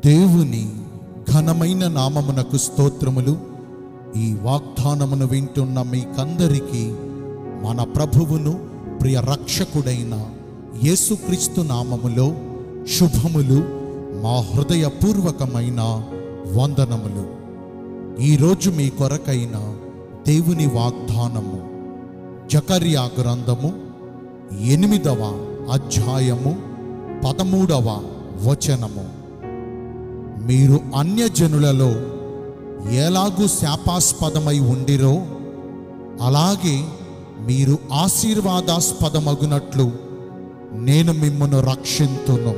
దేవుని ఘనమైన నామమునకు స్తోత్రములు ఈ వాగ్దానమును వింటున్న మీకందరికీ మన ప్రభువును ప్రియ రక్షకుడైన యేసుక్రీస్తు నామములో శుభములు మా హృదయపూర్వకమైన వందనములు ఈరోజు మీ కొరకైన దేవుని వాగ్దానము జకర్యా గ్రంథము ఎనిమిదవ అధ్యాయము పదమూడవ వచనము మీరు అన్యజనులలో ఎలాగూ శాపాస్పదమై ఉండిరో అలాగే మీరు ఆశీర్వాదాస్పదమగునట్లు నేను మిమ్మను రక్షింతును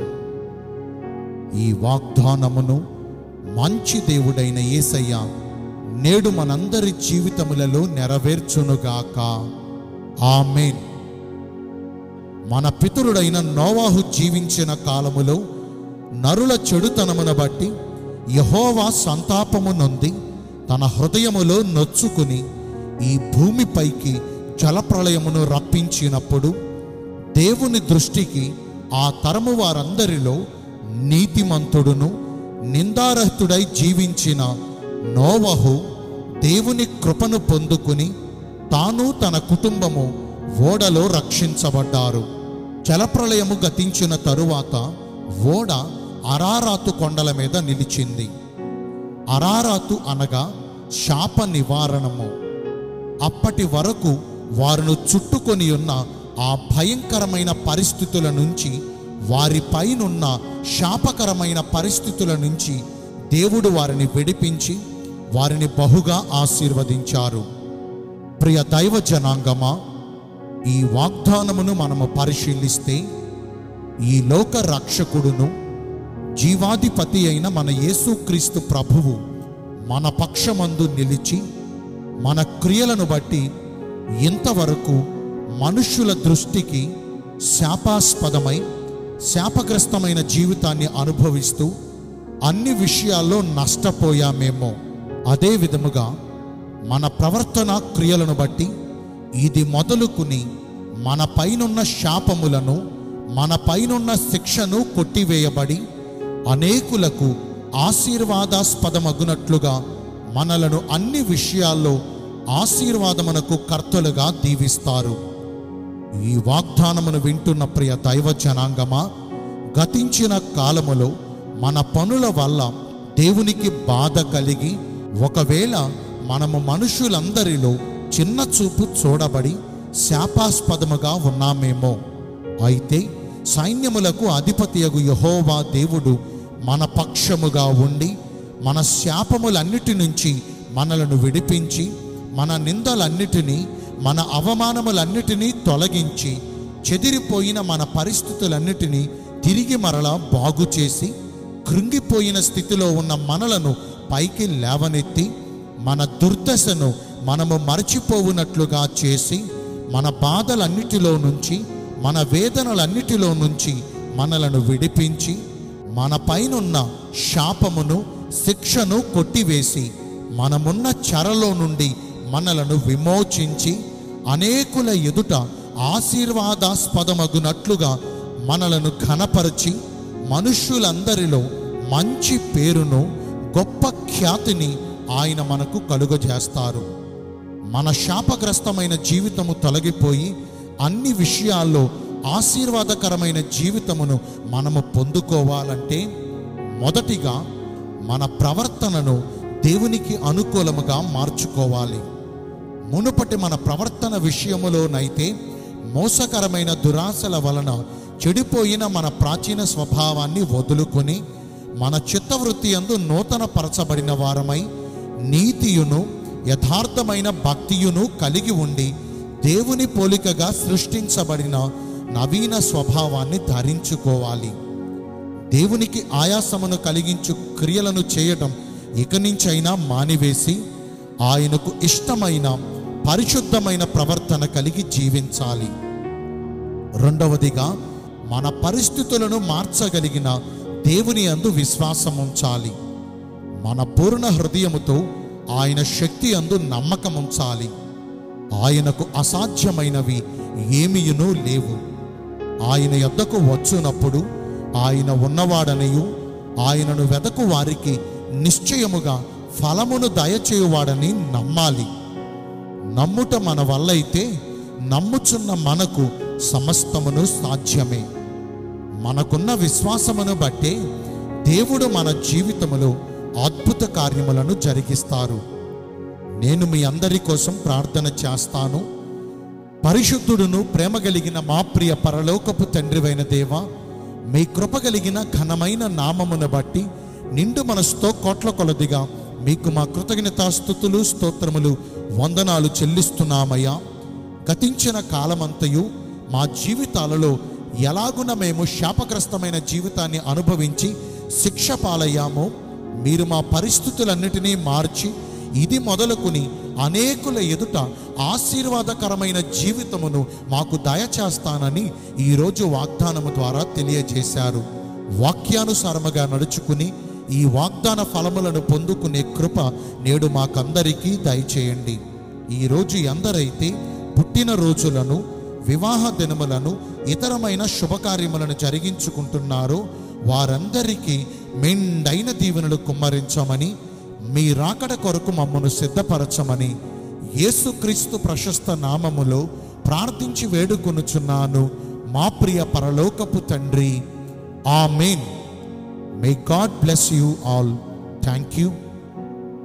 ఈ వాగ్దానమును మంచి దేవుడైన యేసయ్య నేడు మనందరి జీవితములలో నెరవేర్చునుగాక ఆమెన్ మన పితరుడైన నోవాహు జీవించిన కాలములో నరుల చెడుతనమును బట్టి యహోవా సంతాపము నొంది తన హృదయములో నొచ్చుకుని ఈ భూమిపైకి జలప్రళయమును రప్పించినప్పుడు దేవుని దృష్టికి ఆ తరము వారందరిలో నీతిమంతుడును నిందారహితుడై జీవించిన నోవహు దేవుని కృపను పొందుకుని తాను తన కుటుంబము ఓడలో రక్షించబడ్డారు జలప్రళయము గతించిన తరువాత ఓడ అరారాతు కొండల మీద నిలిచింది అరారాతు అనగా శాప నివారణము అప్పటి వరకు వారును చుట్టుకొని ఉన్న ఆ భయంకరమైన పరిస్థితుల నుంచి వారి పైనున్న శాపకరమైన పరిస్థితుల నుంచి దేవుడు వారిని విడిపించి వారిని బహుగా ఆశీర్వదించారు ప్రియ దైవ జనాంగమా ఈ వాగ్దానమును మనము పరిశీలిస్తే ఈ లోక రక్షకుడును జీవాధిపతి అయిన మన యేసుక్రీస్తు ప్రభువు మన పక్షమందు నిలిచి మన క్రియలను బట్టి ఇంతవరకు మనుష్యుల దృష్టికి శాపాస్పదమై శాపగ్రస్తమైన జీవితాన్ని అనుభవిస్తూ అన్ని విషయాల్లో నష్టపోయామేమో అదే విధముగా మన ప్రవర్తన క్రియలను బట్టి ఇది మొదలుకుని మన పైనున్న శాపములను మన పైనున్న శిక్షను కొట్టివేయబడి అనేకులకు ఆశీర్వాదాస్పదమగునట్లుగా మనలను అన్ని విషయాల్లో ఆశీర్వాదమునకు కర్తలుగా దీవిస్తారు ఈ వాగ్దానమును వింటున్న ప్రియ దైవ జనాంగమా గతించిన కాలములో మన పనుల వల్ల దేవునికి బాధ కలిగి ఒకవేళ మనము మనుషులందరిలో చిన్న చూపు చూడబడి శాపాస్పదముగా ఉన్నామేమో అయితే సైన్యములకు అధిపతియగు యహోవా దేవుడు మన పక్షముగా ఉండి మన శాపములన్నిటి నుంచి మనలను విడిపించి మన నిందలన్నిటినీ మన అవమానములన్నిటినీ తొలగించి చెదిరిపోయిన మన పరిస్థితులన్నిటినీ తిరిగి మరలా బాగు చేసి కృంగిపోయిన స్థితిలో ఉన్న మనలను పైకి లేవనెత్తి మన దుర్దశను మనము మరచిపోవునట్లుగా చేసి మన బాధలన్నిటిలో నుంచి మన వేదనలన్నిటిలో నుంచి మనలను విడిపించి మన పైనున్న శాపమును శిక్షను కొట్టివేసి మనమున్న చెరలో నుండి మనలను విమోచించి అనేకుల ఎదుట ఆశీర్వాదాస్పదమగునట్లుగా మనలను ఘనపరిచి మనుష్యులందరిలో మంచి పేరును గొప్ప ఖ్యాతిని ఆయన మనకు కలుగజేస్తారు మన శాపగ్రస్తమైన జీవితము తొలగిపోయి అన్ని విషయాల్లో ఆశీర్వాదకరమైన జీవితమును మనము పొందుకోవాలంటే మొదటిగా మన ప్రవర్తనను దేవునికి అనుకూలముగా మార్చుకోవాలి మునుపటి మన ప్రవర్తన విషయములోనైతే మోసకరమైన దురాశల వలన చెడిపోయిన మన ప్రాచీన స్వభావాన్ని వదులుకొని మన చిత్తవృత్తి అందు నూతన పరచబడిన వారమై నీతియును యథార్థమైన భక్తియును కలిగి ఉండి దేవుని పోలికగా సృష్టించబడిన నవీన స్వభావాన్ని ధరించుకోవాలి దేవునికి ఆయాసమును కలిగించు క్రియలను చేయటం ఇక నుంచైనా మానివేసి ఆయనకు ఇష్టమైన పరిశుద్ధమైన ప్రవర్తన కలిగి జీవించాలి రెండవదిగా మన పరిస్థితులను మార్చగలిగిన దేవుని అందు విశ్వాసం ఉంచాలి మన పూర్ణ హృదయముతో ఆయన శక్తి అందు నమ్మకం ఉంచాలి ఆయనకు అసాధ్యమైనవి ఏమీయునూ లేవు ఆయన యొద్దకు వచ్చునప్పుడు ఆయన ఉన్నవాడనియు ఆయనను వెదకు వారికి నిశ్చయముగా ఫలమును దయచేయువాడని నమ్మాలి నమ్ముట మన వల్ల అయితే నమ్ముచున్న మనకు సమస్తమును సాధ్యమే మనకున్న విశ్వాసమును బట్టే దేవుడు మన జీవితములో అద్భుత కార్యములను జరిగిస్తారు నేను మీ అందరి కోసం ప్రార్థన చేస్తాను పరిశుద్ధుడును ప్రేమ కలిగిన మా ప్రియ పరలోకపు తండ్రివైన దేవ మీ కృప కలిగిన ఘనమైన నామమును బట్టి నిండు మనసుతో కోట్ల కొలదిగా మీకు మా కృతజ్ఞతాస్థుతులు స్తోత్రములు వందనాలు చెల్లిస్తున్నామయ్యా గతించిన కాలమంతయు మా జీవితాలలో ఎలాగున మేము శాపగ్రస్తమైన జీవితాన్ని అనుభవించి శిక్ష పాలయ్యామో మీరు మా పరిస్థితులన్నిటినీ మార్చి ఇది మొదలుకుని అనేకుల ఎదుట ఆశీర్వాదకరమైన జీవితమును మాకు దయచేస్తానని ఈరోజు వాగ్దానము ద్వారా తెలియజేశారు వాక్యానుసారముగా నడుచుకుని ఈ వాగ్దాన ఫలములను పొందుకునే కృప నేడు మాకందరికీ దయచేయండి ఈరోజు ఎందరైతే పుట్టిన రోజులను వివాహ దినములను ఇతరమైన శుభకార్యములను జరిగించుకుంటున్నారో వారందరికీ మెండైన దీవెనలు కుమ్మరించమని మీ రాకడ కొరకు మమ్మను సిద్ధపరచమని యేసుక్రీస్తు ప్రశస్త నామములో ప్రార్థించి వేడుకొనుచున్నాను మా ప్రియ పరలోకపు తండ్రి amen may god bless you all thank you